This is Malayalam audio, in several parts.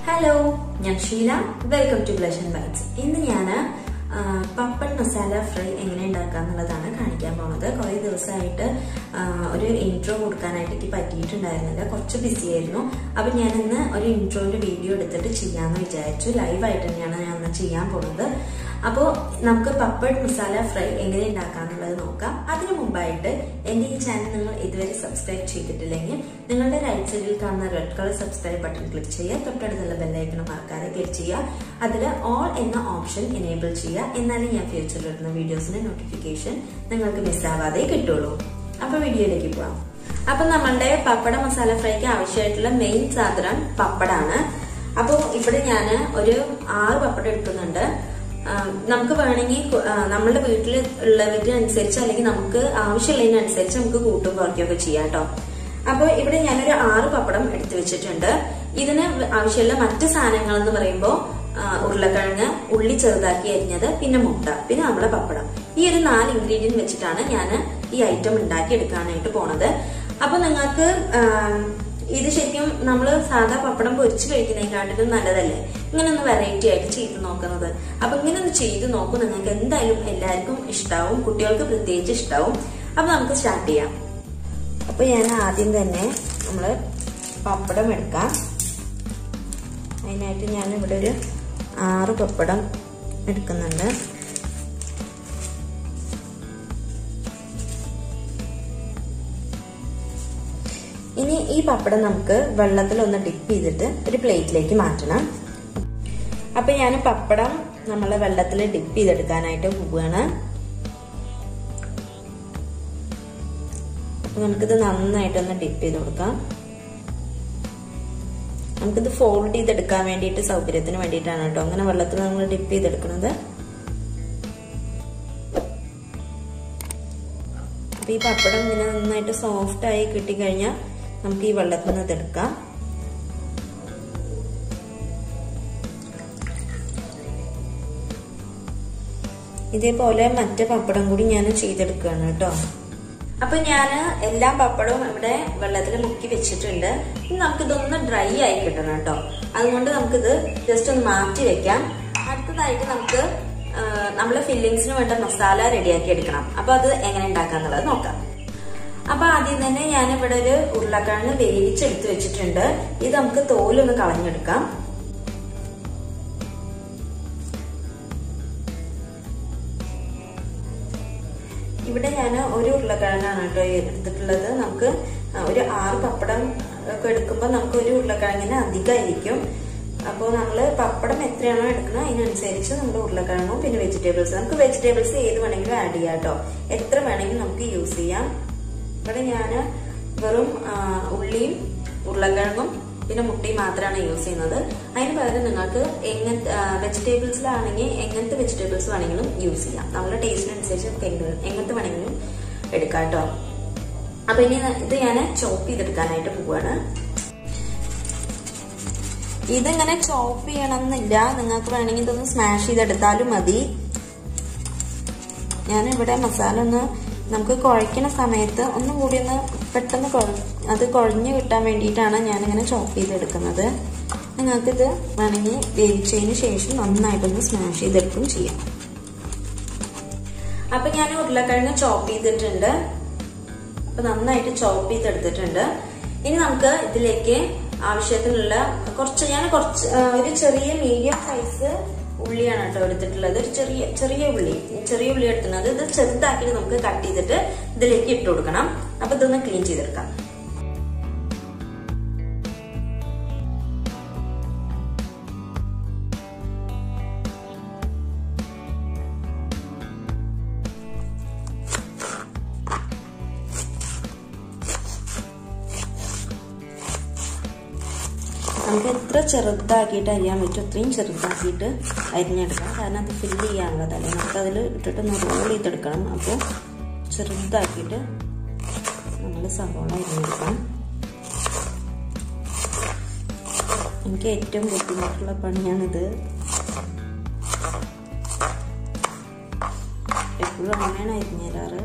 ഹലോ ഞാൻ ഷീല വെൽക്കം ടു ബ്ലഷൻ ബൈറ്റ്സ് ഇന്ന് ഞാൻ പപ്പൻ മസാല ഫ്രൈ എങ്ങനെ ഉണ്ടാക്കുക എന്നുള്ളതാണ് കാണിക്കാൻ പോണത് കുറേ ദിവസമായിട്ട് ആ, ഒരു ഇൻട്രോ കൊടുക്കാനായിട്ട് എനിക്ക് പറ്റിയിട്ടുണ്ടായിരുന്നില്ല കുറച്ച് ബിസി ആയിരുന്നു അപ്പം ഞാൻ ഇന്ന് ഒരു ഇൻട്രോന്റെ വീഡിയോ എടുത്തിട്ട് ചെയ്യാമെന്ന് വിചാരിച്ചു ലൈവായിട്ട് തന്നെയാണ് ഞാൻ ഇന്ന് ചെയ്യാൻ പോകുന്നത് അപ്പോൾ നമുക്ക് പപ്പഡ് മസാല ഫ്രൈ എങ്ങനെ ഉണ്ടാക്കാം എന്നുള്ളത് നോക്കാം അതിനു മുമ്പായിട്ട് എൻ്റെ ഈ ചാനൽ നിങ്ങൾ ഇതുവരെ സബ്സ്ക്രൈബ് ചെയ്തിട്ടില്ലെങ്കിൽ നിങ്ങളുടെ റൈറ്റ് സൈഡിൽ കാണുന്ന red colour subscribe button click ചെയ്യുക തൊട്ടടുത്തുള്ള ബെല്ലൈക്കണം മറക്കാതെ ക്ലിക്ക് ചെയ്യുക അതിൽ ഓൾ എന്ന ഓപ്ഷൻ എനേബിൾ ചെയ്യുക എന്നാലേ ഞാൻ ഫ്യൂച്ചറിൽ ഇടുന്ന വീഡിയോസിന്റെ നോട്ടിഫിക്കേഷൻ നിങ്ങൾക്ക് മിസ്സാവാതെ കിട്ടുള്ളൂ അപ്പൊ വീഡിയോയിലേക്ക് പോവാം അപ്പൊ നമ്മളുടെ പപ്പട മസാല ഫ്രൈക്ക് ആവശ്യമായിട്ടുള്ള മെയിൻ സാധനം പപ്പടാണ് അപ്പോൾ ഇവിടെ ഞാൻ ഒരു ആറ് പപ്പടം എടുക്കുന്നുണ്ട് ആ, നമുക്ക് വേണമെങ്കിൽ കു- ആ, നമ്മളുടെ വീട്ടിൽ ഉള്ളവരിനനുസരിച്ച് അല്ലെങ്കിൽ നമുക്ക് ആവശ്യമുള്ളതിനനുസരിച്ച് നമുക്ക് കൂട്ടും കുറയ്ക്കുകയൊക്കെ ചെയ്യാം കേട്ടോ അപ്പോൾ ഇവിടെ ഞാനൊരു ആറ് പപ്പടം എടുത്തു വെച്ചിട്ടുണ്ട് ഇതിന് ആവശ്യമുള്ള മറ്റ് സാധനങ്ങൾ എന്ന് പറയുമ്പോൾ ഉരുളക്കിഴങ്ങ് ഉള്ളി ചെറുതാക്കി അരിഞ്ഞത് പിന്നെ മുട്ട പിന്നെ നമ്മളെ പപ്പടം ഈ ഒരു നാല് ഇൻഗ്രീഡിയന്റ് വെച്ചിട്ടാണ് ഞാൻ ഈ ഐറ്റം ഉണ്ടാക്കി എടുക്കാനായിട്ട് പോണത് അപ്പൊ നിങ്ങൾക്ക് ആം, ഇത് ശരിക്കും നമ്മൾ സാധാ പപ്പടം പൊരിച്ച് കഴിക്കുന്നതിനെക്കാട്ടിലും നല്ലതല്ലേ ഇങ്ങനെ ഒന്ന് വെറൈറ്റി ആയിട്ട് ചെയ്ത് നോക്കുന്നത് അപ്പൊ ഇങ്ങനെ ഒന്ന് ചെയ്ത് നോക്കൂ നിങ്ങൾക്ക് എന്തായാലും എല്ലാവർക്കും ഇഷ്ടാവും കുട്ടികൾക്ക് പ്രത്യേകിച്ച് ഇഷ്ടാവും അപ്പൊ നമുക്ക് സ്റ്റാർട്ട് ചെയ്യാം അപ്പൊ ഞാൻ ആദ്യം തന്നെ നമ്മൾ പപ്പടം എടുക്കാം അതിനായിട്ട് ഞാൻ ഇവിടെ ഒരു ആറ് പപ്പടം എടുക്കുന്നുണ്ട് ഇനി ഈ പപ്പടം നമുക്ക് വെള്ളത്തിൽ ഒന്ന് ഡിപ്പ് ചെയ്തിട്ട് ഒരു പ്ലേറ്റിലേക്ക് മാറ്റണം അപ്പൊ ഞാൻ പപ്പടം നമ്മളെ വെള്ളത്തിൽ ഡിപ്പ് ചെയ്തെടുക്കാനായിട്ട് പോവുകയാണ് അപ്പൊ നമുക്കിത് നന്നായിട്ടൊന്ന് ഡിപ്പ് ചെയ്ത് കൊടുക്കാം നമുക്കിത് ഫോൾഡ് ചെയ്തെടുക്കാൻ വേണ്ടിയിട്ട് സൗകര്യത്തിന് വേണ്ടിയിട്ടാണ് കേട്ടോ അങ്ങനെ വെള്ളത്തിൽ നമ്മൾ ഡിപ്പ് ചെയ്തെടുക്കുന്നത് അപ്പൊ ഈ പപ്പടം ഇങ്ങനെ നന്നായിട്ട് സോഫ്റ്റ് ആയി കിട്ടിക്കഴിഞ്ഞാൽ നമുക്ക് ഈ വെള്ളത്തിൽ നിന്ന് ഇതെടുക്കാം ഇതേപോലെ മറ്റേ പപ്പടം കൂടി ഞാൻ ചെയ്തെടുക്കുകയാണ് കേട്ടോ അപ്പൊ ഞാൻ എല്ലാ പപ്പടവും ഇവിടെ വെള്ളത്തിൽ മുക്കി വെച്ചിട്ടുണ്ട് ഇനി നമുക്കിതൊന്ന് ഡ്രൈ ആയി കിട്ടണം കേട്ടോ അതുകൊണ്ട് നമുക്കിത് ജസ്റ്റ് ഒന്ന് മാറ്റി വെക്കാം അടുത്തതായിട്ട് നമുക്ക് നമ്മളെ ഫില്ലിങ്സിന് വേണ്ട മസാല റെഡിയാക്കി എടുക്കണം അപ്പൊ അത് എങ്ങനെ ഉണ്ടാക്കാന്നുള്ളത് നോക്കാം അപ്പൊ ആദ്യം തന്നെ ഞാൻ ഇവിടെ ഒരു ഉരുളക്കിഴങ്ങ് വേവിച്ചെടുത്ത് വെച്ചിട്ടുണ്ട് ഇത് നമുക്ക് തോലൊന്ന് കളഞ്ഞെടുക്കാം ഇവിടെ ഞാൻ ഒരു ഉരുളക്കിഴങ്ങാണ് കേട്ടോ എടുത്തിട്ടുള്ളത് നമുക്ക് ഒരു ആറ് പപ്പടം ഒക്കെ എടുക്കുമ്പോൾ നമുക്ക് ഒരു ഉരുളക്കിഴങ്ങിന് അധികമായിരിക്കും അപ്പോൾ നമ്മൾ പപ്പടം എത്രയാണോ എടുക്കുന്നത് അതിനനുസരിച്ച് നമ്മൾ ഉരുളക്കിഴങ്ങും പിന്നെ വെജിറ്റബിൾസ് നമുക്ക് വെജിറ്റബിൾസ് ഏത് വേണമെങ്കിലും ആഡ് ചെയ്യാം കേട്ടോ എത്ര വേണമെങ്കിലും നമുക്ക് യൂസ് ചെയ്യാം ഇവിടെ ഞാൻ വെറും ആ, ഉള്ളിയും ഉരുളക്കിഴങ്ങും പിന്നെ മുട്ടയും മാത്രമാണ് യൂസ് ചെയ്യുന്നത് അതിന് പകരം നിങ്ങൾക്ക് എങ്ങനത്തെ വെജിറ്റബിൾസിലാണെങ്കിൽ എങ്ങനത്തെ വെജിറ്റബിൾസ് വേണമെങ്കിലും യൂസ് ചെയ്യാം നമ്മുടെ ടേസ്റ്റിനനുസരിച്ച് നമുക്ക് എങ്ങ- എങ്ങനത്തെ വേണമെങ്കിലും എടുക്കാം കേട്ടോ അപ്പൊ ഇനി ഇത് ഞാൻ ചോപ്പ് ചെയ്തെടുക്കാനായിട്ട് പോവാണ് ഇതിങ്ങനെ ചോപ്പ് ചെയ്യണമെന്നില്ല നിങ്ങൾക്ക് വേണമെങ്കിൽ ഇതൊന്ന് സ്മാഷ് ചെയ്തെടുത്താലും മതി ഞാനിവിടെ മസാല ഒന്ന് നമുക്ക് കുഴയ്ക്കുന്ന സമയത്ത് ഒന്നും കൂടി ഒന്ന് പെട്ടെന്ന് കുഴ- അത് കുഴഞ്ഞു കിട്ടാൻ വേണ്ടിയിട്ടാണ് ഞാനിങ്ങനെ ചോപ്പ് ചെയ്തെടുക്കുന്നത് നിങ്ങൾക്കിത് വേണമെങ്കിൽ വേവിച്ചതിന് ശേഷം നന്നായിട്ടൊന്ന് സ്മാഷ് ചെയ്തെടുക്കും ചെയ്യാം അപ്പൊ ഞാൻ ഉരുളക്കിഴങ്ങ് ചോപ്പ് ചെയ്തിട്ടുണ്ട് അപ്പൊ നന്നായിട്ട് ചോപ്പ് ചെയ്തെടുത്തിട്ടുണ്ട് ഇനി നമുക്ക് ഇതിലേക്ക് ആവശ്യത്തിനുള്ള കുറച്ച് ഞാൻ കുറച്ച് ആ, ഒരു ചെറിയ മീഡിയം സൈസ് ഉള്ളിയാണ് കേട്ടോ എടുത്തിട്ടുള്ളത് ഒരു ചെറിയ ചെറിയ ഉള്ളി ചെറിയ ഉള്ളി എടുക്കുന്നത് ഇത് ചെറുതാക്കിയിട്ട് നമുക്ക് കട്ട് ചെയ്തിട്ട് ഇതിലേക്ക് ഇട്ട് കൊടുക്കണം അപ്പൊ ഇതൊന്ന് ക്ലീൻ ചെയ്തെടുക്കാം നമുക്ക് എത്ര ചെറുതാക്കിയിട്ട് അരിയാൻ പറ്റും അത്രയും ചെറുതാക്കിയിട്ട് അരിഞ്ഞെടുക്കാം കാരണം അത് ഫില്ല് ചെയ്യാനുള്ളതല്ലേ നമുക്ക് അതിൽ ഇട്ടിട്ട് ഒന്ന് റോൾ ചെയ്തെടുക്കണം അപ്പോൾ ചെറുതാക്കിയിട്ട് നമ്മൾ സവോള അരിഞ്ഞെടുക്കാം എനിക്ക് ഏറ്റവും ബുദ്ധിമുട്ടുള്ള പണിയാണിത് എപ്പോഴും അങ്ങനെയാണ് അരിഞ്ഞു തരാറ്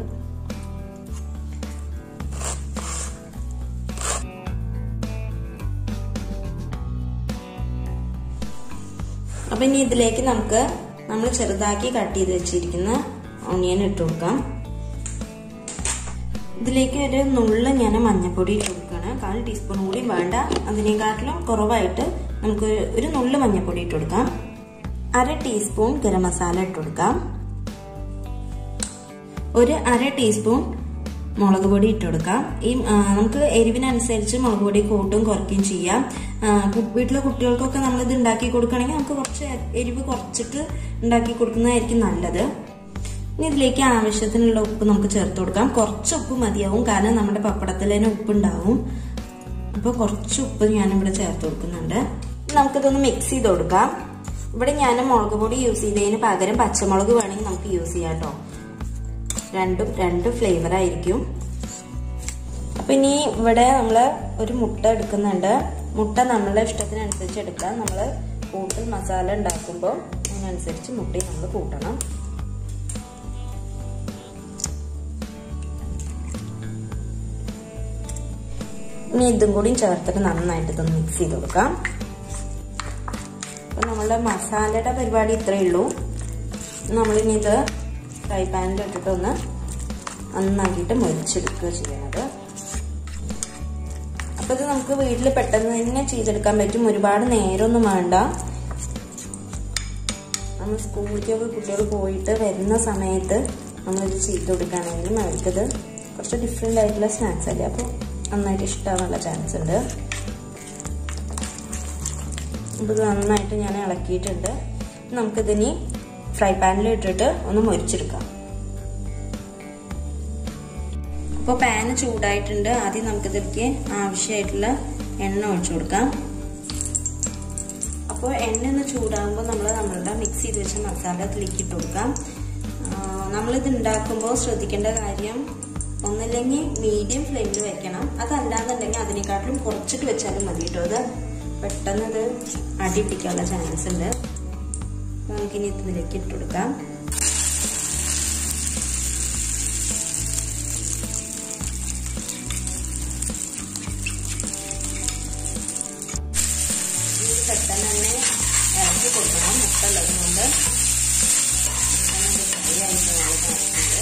അപ്പൊ ഇനി ഇതിലേക്ക് നമുക്ക് നമ്മൾ ചെറുതാക്കി കട്ട് ചെയ്ത് വെച്ചിരിക്കുന്ന ഓണിയൻ ഇട്ട് കൊടുക്കാം ഇതിലേക്ക് ഒരു നുള്ള ഞാൻ മഞ്ഞപ്പൊടി ഇട്ട് കൊടുക്കുകയാണ് കാൽ ടീസ്പൂൺ കൂടി വേണ്ട അതിനെക്കാട്ടിലും കുറവായിട്ട് നമുക്ക് ഒരു നുള്ളു മഞ്ഞപ്പൊടി ഇട്ട് കൊടുക്കാം അര ടീസ്പൂൺ ഗരം മസാല ഇട്ട് കൊടുക്കാം ഒരു അര ടീസ്പൂൺ മുളക് പൊടി ഇട്ട് കൊടുക്കാം ഈ നമുക്ക് എരിവിനനുസരിച്ച് മുളക് പൊടി കൂട്ടും കുറയ്ക്കുകയും ചെയ്യാം വീട്ടിലെ കുട്ടികൾക്കൊക്കെ നമ്മളിത് ഉണ്ടാക്കി കൊടുക്കുകയാണെങ്കിൽ നമുക്ക് കുറച്ച് എരിവ് കുറച്ചിട്ട് ഉണ്ടാക്കി കൊടുക്കുന്നതായിരിക്കും നല്ലത് ഇനി ഇതിലേക്ക് ആവശ്യത്തിനുള്ള ഉപ്പ് നമുക്ക് ചേർത്ത് കൊടുക്കാം കുറച്ച് ഉപ്പ് മതിയാവും കാരണം നമ്മുടെ പപ്പടത്തിൽ തന്നെ ഉപ്പുണ്ടാവും അപ്പോൾ കുറച്ച് ഉപ്പ് ഞാനിവിടെ ചേർത്ത് കൊടുക്കുന്നുണ്ട് നമുക്കിതൊന്ന് മിക്സ് ചെയ്ത് കൊടുക്കാം ഇവിടെ ഞാൻ മുളക് പൊടി യൂസ് ചെയ്തതിന് പകരം പച്ചമുളക് വേണമെങ്കിൽ നമുക്ക് യൂസ് ചെയ്യാം കേട്ടോ രണ്ടും രണ്ട് ഫ്ലേവർ ആയിരിക്കും അപ്പൊ ഇനി ഇവിടെ നമ്മൾ ഒരു മുട്ട എടുക്കുന്നുണ്ട് മുട്ട നമ്മളുടെ ഇഷ്ടത്തിനനുസരിച്ച് എടുക്കാം നമ്മൾ കൂട്ടൽ മസാല ഉണ്ടാക്കുമ്പോൾ അതിനനുസരിച്ച് മുട്ടയും നമ്മൾ കൂട്ടണം ഇനി ഇതും കൂടി ചേർത്തിട്ട് നന്നായിട്ട് ഇതൊന്ന് മിക്സ് ചെയ്ത് കൊടുക്കാം അപ്പൊ നമ്മളുടെ മസാലയുടെ പരിപാടി ഇത്രയേ ഉള്ളൂ നമ്മളിനി ഇത് ഫ്രൈ പാനിൽ ഇട്ടിട്ടൊന്ന് നന്നാക്കിയിട്ട് മുരിച്ചെടുക്കുക ചെയ്യണത് അപ്പൊ ഇത് നമുക്ക് വീട്ടിൽ പെട്ടെന്ന് തന്നെ ചെയ്തെടുക്കാൻ പറ്റും ഒരുപാട് നേരമൊന്നും വേണ്ട നമ്മൾ സ്കൂളിലേക്കൊക്കെ കുട്ടികൾ പോയിട്ട് വരുന്ന സമയത്ത് നമ്മളിത് ചെയ്ത് കൊടുക്കുകയാണെങ്കിലും അവർക്കത് കുറച്ച് ഡിഫറെൻ്റ് ആയിട്ടുള്ള സ്നാക്സ് അല്ലേ അപ്പോൾ നന്നായിട്ട് ഇഷ്ടമാവാനുള്ള ചാൻസ് ഉണ്ട് അപ്പോൾ ഇത് നന്നായിട്ട് ഞാൻ ഇളക്കിയിട്ടുണ്ട് നമുക്കിതിനി ഫ്രൈ പാനിൽ ഇട്ടിട്ട് ഒന്ന് മൊരിച്ചെടുക്കാം അപ്പോൾ പാന് ചൂടായിട്ടുണ്ട് ആദ്യം നമുക്കിതിലേക്ക് ആവശ്യമായിട്ടുള്ള എണ്ണ ഒഴിച്ചു കൊടുക്കാം അപ്പോൾ എണ്ണ ഒന്ന് ചൂടാകുമ്പോൾ നമ്മൾ നമ്മളുടെ മിക്സ് ചെയ്ത് വെച്ച മസാല അതിലേക്ക് ഇട്ട് കൊടുക്കാം നമ്മളിത് ഉണ്ടാക്കുമ്പോൾ ശ്രദ്ധിക്കേണ്ട കാര്യം ഒന്നില്ലെങ്കിൽ മീഡിയം ഫ്ലെയിമിൽ വെക്കണം അതല്ലാന്നുണ്ടെങ്കിൽ അതിനെക്കാട്ടിലും കുറച്ചിട്ട് വെച്ചാലും മതി കേട്ടോ അത് പെട്ടെന്ന് ഇത് അടി പിടിക്കാനുള്ള ചാൻസ് ഉണ്ട് നമുക്കിനി ഇതിലേക്ക് ഇട്ട് കൊടുക്കാം ഇത് പെട്ടെന്ന് തന്നെ ഇറക്കി കൊടുക്കണം മുട്ട ഉള്ളത് കൊണ്ട് ഫ്രൈ ആയിട്ട് കാണിക്കുന്നത്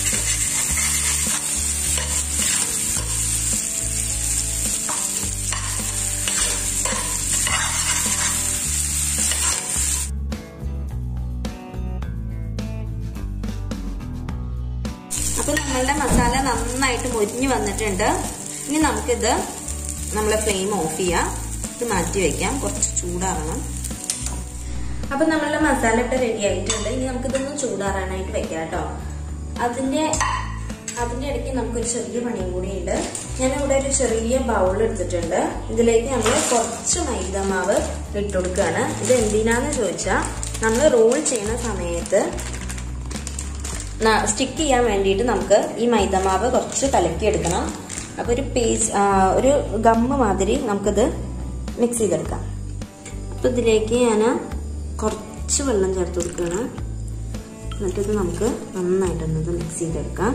അപ്പൊ നമ്മളുടെ മസാല നന്നായിട്ട് മൊരിഞ്ഞു വന്നിട്ടുണ്ട് ഇനി നമുക്കിത് നമ്മളെ ഫ്ലെയിം ഓഫ് ചെയ്യാം ഇത് മാറ്റി വെക്കാം കുറച്ച് ചൂടാറണം അപ്പൊ നമ്മളുടെ മസാല ഇട്ട് റെഡി ആയിട്ടുണ്ട് ഇനി നമുക്കിതൊന്ന് ചൂടാറാനായിട്ട് വെക്കാം കേട്ടോ അതിന്റെ അതിന്റെ ഇടയ്ക്ക് നമുക്കൊരു ചെറിയ പണിയും കൂടി ഉണ്ട് ഞാൻ ഇവിടെ ഒരു ചെറിയ ബൗൾ എടുത്തിട്ടുണ്ട് ഇതിലേക്ക് നമ്മൾ കുറച്ച് മൈദമാവ് ഇട്ട് കൊടുക്കുകയാണ് ഇത് എന്തിനാന്ന് ചോദിച്ചാൽ നമ്മൾ റോൾ ചെയ്യുന്ന സമയത്ത് സ്റ്റിക്ക് ചെയ്യാൻ വേണ്ടിയിട്ട് നമുക്ക് ഈ മൈദമാവ് കുറച്ച് കലക്കിയെടുക്കണം അപ്പോൾ ഒരു പേസ് ഒരു ഗമ്മ് മാതിരി നമുക്കിത് മിക്സ് ചെയ്തെടുക്കാം അപ്പോൾ ഇതിലേക്ക് ഞാൻ കുറച്ച് വെള്ളം ചേർത്ത് കൊടുക്കുകയാണ് എന്നിട്ടിത് നമുക്ക് നന്നായിട്ടൊന്നത് മിക്സ് ചെയ്തെടുക്കാം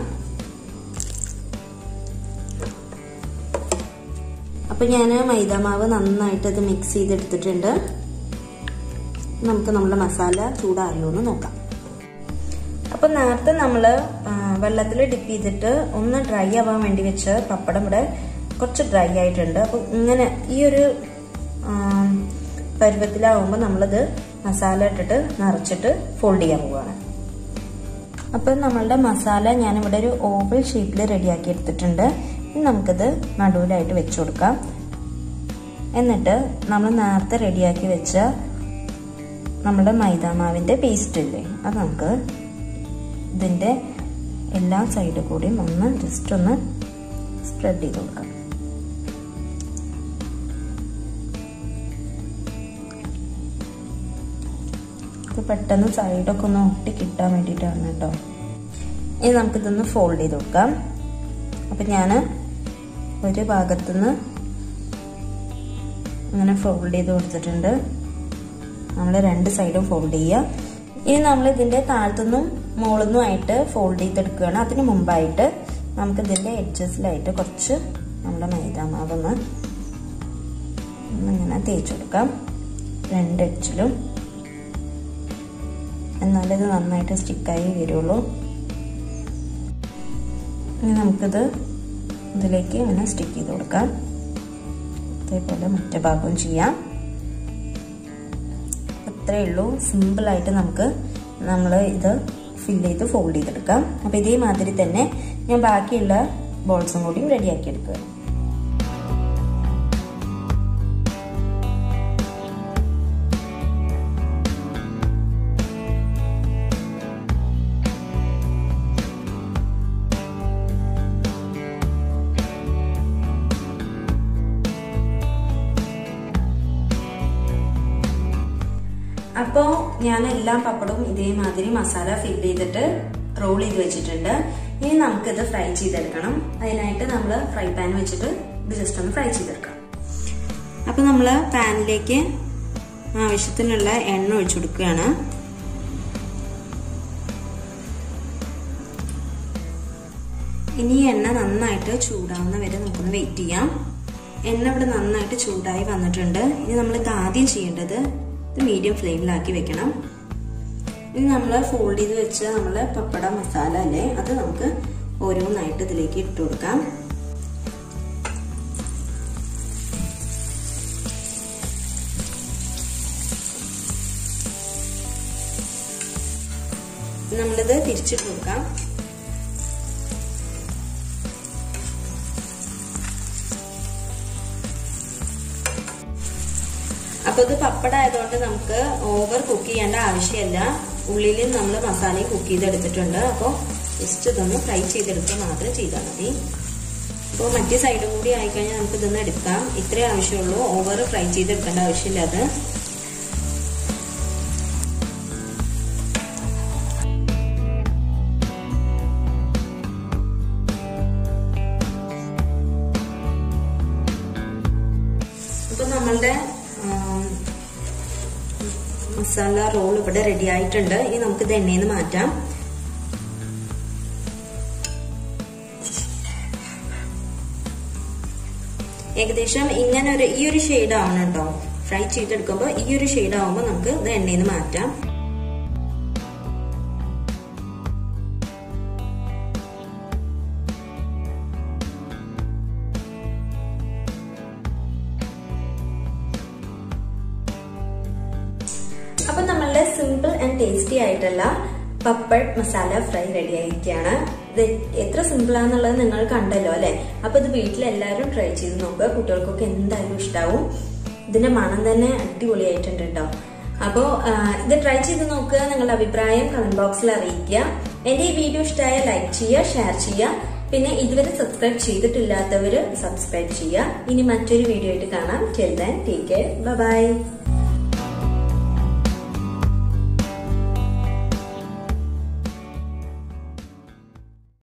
അപ്പോൾ ഞാൻ മൈദമാവ് നന്നായിട്ട് ഇത് മിക്സ് ചെയ്തെടുത്തിട്ടുണ്ട് നമുക്ക് നമ്മുടെ മസാല ചൂടാറിയോ എന്ന് നോക്കാം അപ്പോൾ നേരത്തെ നമ്മൾ വെള്ളത്തിൽ ഡിപ്പ് ചെയ്തിട്ട് ഒന്ന് ഡ്രൈ ആവാൻ വേണ്ടി വെച്ച പപ്പടം ഇവിടെ കുറച്ച് ഡ്രൈ ആയിട്ടുണ്ട് അപ്പോൾ ഇങ്ങനെ ഈ ഒരു പരുവത്തിലാവുമ്പോൾ നമ്മളിത് മസാല ഇട്ടിട്ട് നിറച്ചിട്ട് ഫോൾഡ് ചെയ്യാൻ പോവുകയാണ് അപ്പം നമ്മളുടെ മസാല ഞാനിവിടെ ഒരു ഓവൽ ഷേപ്പിൽ റെഡിയാക്കി എടുത്തിട്ടുണ്ട് ഇനി നമുക്കിത് നടുവിലായിട്ട് വെച്ച് കൊടുക്കാം എന്നിട്ട് നമ്മൾ നേരത്തെ റെഡിയാക്കി വെച്ച നമ്മുടെ മൈദാമാവിൻ്റെ പേസ്റ്റ് ഇല്ലേ അത് നമുക്ക് ഇതിൻ്റെ എല്ലാ സൈഡ് കൂടിയും ഒന്ന് ജസ്റ്റ് ഒന്ന് സ്പ്രെഡ് ചെയ്ത് കൊടുക്കാം ഇത് പെട്ടെന്ന് സൈഡൊക്കെ ഒന്ന് ഒട്ടി കിട്ടാൻ വേണ്ടിയിട്ടാണ് കേട്ടോ ഇനി നമുക്കിതൊന്ന് ഫോൾഡ് ചെയ്ത് കൊടുക്കാം അപ്പം ഞാൻ ഒരു ഭാഗത്തുനിന്ന് അങ്ങനെ ഫോൾഡ് ചെയ്ത് കൊടുത്തിട്ടുണ്ട് നമ്മൾ രണ്ട് സൈഡും ഫോൾഡ് ചെയ്യുക ഇനി നമ്മൾ ഇതിൻ്റെ താഴത്തുനിന്നും മുകളിൽ ആയിട്ട് ഫോൾഡ് ചെയ്തെടുക്കുകയാണ് അതിന് മുമ്പായിട്ട് നമുക്ക് ഇതിൻ്റെ എഡ്ജസിലായിട്ട് കുറച്ച് നമ്മുടെ മൈദാമാവൊന്ന് ഒന്നിങ്ങനെ തേച്ച് കൊടുക്കാം രണ്ട് എഡ്ജിലും എന്നാലേ ഇത് നന്നായിട്ട് സ്റ്റിക്കായി വരുള്ളൂ ഇനി നമുക്കിത് ഇതിലേക്ക് ഇങ്ങനെ സ്റ്റിക്ക് ചെയ്ത് കൊടുക്കാം അതേപോലെ മറ്റേ ഭാഗവും ചെയ്യാം അത്രയേ ഉള്ളൂ സിമ്പിളായിട്ട് നമുക്ക് നമ്മൾ ഇത് ഫില്ല് ചെയ്ത് ഫോൾഡ് ചെയ്തെടുക്കാം അപ്പോൾ ഇതേമാതിരി തന്നെ ഞാൻ ബാക്കിയുള്ള ബോൾസും കൂടിയും റെഡിയാക്കി എടുക്കുക അപ്പോൾ ഞാൻ എല്ലാ പപ്പടവും ഇതേമാതിരി മസാല ഫില്ല് ചെയ്തിട്ട് റോൾ ചെയ്ത് വെച്ചിട്ടുണ്ട് ഇനി നമുക്കിത് ഫ്രൈ ചെയ്തെടുക്കണം അതിനായിട്ട് നമ്മൾ ഫ്രൈ പാൻ വെച്ചിട്ട് ഇത് ജസ്റ്റ് ഒന്ന് ഫ്രൈ ചെയ്തെടുക്കാം അപ്പോൾ നമ്മൾ പാനിലേക്ക് ആവശ്യത്തിനുള്ള എണ്ണ ഒഴിച്ചു കൊടുക്കുകയാണ് ഇനി എണ്ണ നന്നായിട്ട് ചൂടാവുന്ന വരെ നമുക്കൊന്ന് വെയിറ്റ് ചെയ്യാം എണ്ണ ഇവിടെ നന്നായിട്ട് ചൂടായി വന്നിട്ടുണ്ട് ഇനി നമ്മൾ ഇത് ആദ്യം ചെയ്യേണ്ടത് ഇത് മീഡിയം ഫ്ലെയിമിലാക്കി വെക്കണം ഇനി നമ്മൾ ഫോൾഡ് ചെയ്ത് വെച്ച നമ്മൾ പപ്പട മസാല അല്ലേ അത് നമുക്ക് ഓരോന്നായിട്ട് ഇതിലേക്ക് ഇട്ട് കൊടുക്കാം നമ്മളിത് തിരിച്ചിട്ട് കൊടുക്കാം അപ്പൊ ഇത് പപ്പട ആയതുകൊണ്ട് നമുക്ക് ഓവർ കുക്ക് ചെയ്യേണ്ട ആവശ്യമില്ല ഉള്ളിൽ നമ്മൾ മസാലയും കുക്ക് ചെയ്തെടുത്തിട്ടുണ്ട് അപ്പോൾ ജസ്റ്റ് ഇതൊന്ന് ഫ്രൈ ചെയ്തെടുക്കുക മാത്രം ചെയ്താൽ മതി അപ്പോൾ മറ്റേ സൈഡും കൂടി ആയിക്കഴിഞ്ഞാൽ നമുക്ക് ഇതൊന്ന് എടുക്കാം ഇത്രേ ആവശ്യമുള്ളൂ ഓവർ ഫ്രൈ ചെയ്തെടുക്കേണ്ട ആവശ്യമില്ല അത് ഇപ്പൊ നമ്മളുടെ മസാല റോൾ ഇവിടെ റെഡി ആയിട്ടുണ്ട് ഇനി നമുക്ക് ഇത് എണ്ണയിൽ നിന്ന് മാറ്റാം ഏകദേശം ഇങ്ങനെ ഒരു ഈ ഒരു ഷെയ്ഡ് ആവണം കേട്ടോ ഫ്രൈ ചെയ്തെടുക്കുമ്പോൾ ഈ ഒരു ഷെയ്ഡ് ആവുമ്പോൾ നമുക്ക് ഇത് എണ്ണയിൽ നിന്ന് മാറ്റാം അപ്പൊ നമ്മളുടെ സിമ്പിൾ ആൻഡ് ടേസ്റ്റി ആയിട്ടുള്ള പപ്പഡ് മസാല ഫ്രൈ റെഡി ആയിരിക്കുകയാണ് ഇത് എത്ര സിമ്പിൾ ആണെന്നുള്ളത് നിങ്ങൾ കണ്ടല്ലോ അല്ലെ അപ്പൊ ഇത് വീട്ടിലെല്ലാവരും ട്രൈ ചെയ്ത് നോക്കുക കുട്ടികൾക്കൊക്കെ എന്തായാലും ഇഷ്ടാവും ഇതിന്റെ മണം തന്നെ അടിപൊളിയായിട്ടുണ്ട് കേട്ടോ അപ്പോൾ ഇത് ട്രൈ ചെയ്ത് നോക്കുക നിങ്ങളുടെ അഭിപ്രായം കമന്റ് ബോക്സിൽ അറിയിക്കുക എന്റെ ഈ വീഡിയോ ഇഷ്ടമായ ലൈക്ക് ചെയ്യുക ഷെയർ ചെയ്യുക പിന്നെ ഇതുവരെ സബ്സ്ക്രൈബ് ചെയ്തിട്ടില്ലാത്തവര് സബ്സ്ക്രൈബ് ചെയ്യുക ഇനി മറ്റൊരു വീഡിയോ ആയിട്ട് കാണാം ചെറുതാൻ ടേക്ക് കെയർ ബൈ